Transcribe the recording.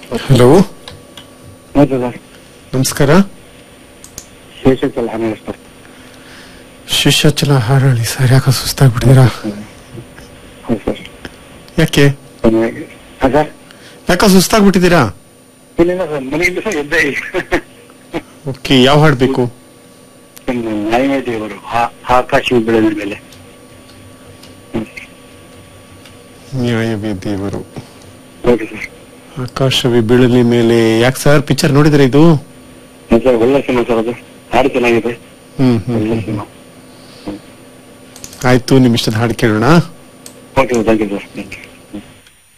Hello ಹೌದು sir ನಮಸ್ಕಾರ ಶೇಷಚಲ ಹಣ ಸರ್ ಶಿಷ್ಯಾಚಲ ಹಾರಳಿ ಸರ್ ಯಾಕೆ ಸುಸ್ತಾಗ್ಬಿಟ್ಟಿದ್ದೀರಾ ಹೌದು ಸರ್ ಯಾಕೆ ಚೆನ್ನಾಗಿ ಹಾಂ ಸರ್ ಯಾಕೆ ಸುಸ್ತಾಗ್ಬಿಟ್ಟಿದ್ದೀರಾ ಇಲ್ಲ ಸರ್ ಮನೆಯಿಂದ ಸರ್ ಎದ್ದೆ ಓಕೆ ಯಾವ ಹಾಡು ಬೇಕು ನಾಯಿಮೇ ದೇವರು ಆ- ಆಕಾಶ ಬೆಳೆದ ಮೇಲೆ ಹ್ಮ್. ನ್ಯಾಯವೇ ದೇವರು ಹೌದು ಸರ್ ಆಕಾಶವೇ ಬೀಳಲಿ ಮೇಲೆ ಯಾಕೆ ಸರ್ ಪಿಕ್ಚರ್ ನೋಡಿದ್ರೆ ಇದು ಹ್ಮ್ ಸರ್ ಒಳ್ಳೆ ಸಿನಿಮಾ ಸರ್ ಅದು ಹಾಡು ಚೆನ್ನಾಗಿದೆ ಹ್ಮ್ ಹ್ಮ್ ಒಳ್ಳೆ ಹ್ಮ್. ಸಿನಿಮಾ ಆಯ್ತು ನಿಮ್ ಇಷ್ಟದ ಹಾಡು ಕೇಳೋಣ okay thank you sir thank you